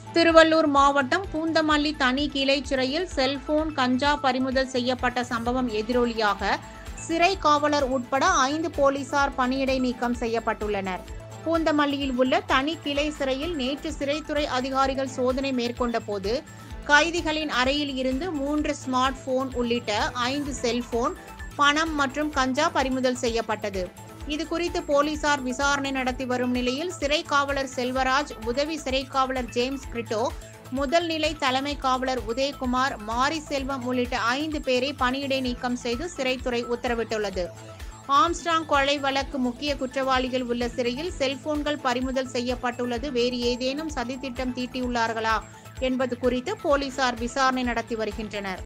திருவள்ளூர் மாவட்டம் பூந்தமல்லி தனி கிளை சிறையில் செல்போன் கஞ்சா பறிமுதல் செய்யப்பட்ட சம்பவம் எதிரொலியாக சிறை காவலர் உட்பட ஐந்து போலீசார் பணியிடை நீக்கம் செய்யப்பட்டுள்ளனர் பூந்தமல்லியில் உள்ள தனி கிளை சிறையில் நேற்று சிறைத்துறை அதிகாரிகள் சோதனை மேற்கொண்ட போது கைதிகளின் அறையில் இருந்து மூன்று ஸ்மார்ட் போன் உள்ளிட்ட ஐந்து செல்போன் பணம் மற்றும் கஞ்சா பறிமுதல் செய்யப்பட்டது இது குறித்து போலீசார் விசாரணை நடத்தி வரும் நிலையில் சிறை காவலர் செல்வராஜ் உதவி சிறை காவலர் ஜேம்ஸ் கிரிட்டோ முதல் நிலை தலைமை காவலர் உதயகுமார் மாரி செல்வம் உள்ளிட்ட ஐந்து பேரை பணியிடை நீக்கம் செய்து சிறைத்துறை உத்தரவிட்டுள்ளது ஆம்ஸ்டாங் கொலை வழக்கு முக்கிய குற்றவாளிகள் உள்ள சிறையில் செல்போன்கள் பறிமுதல் செய்யப்பட்டுள்ளது வேறு ஏதேனும் சதித்திட்டம் தீட்டியுள்ளார்களா என்பது குறித்து போலீசார் விசாரணை நடத்தி வருகின்றனர்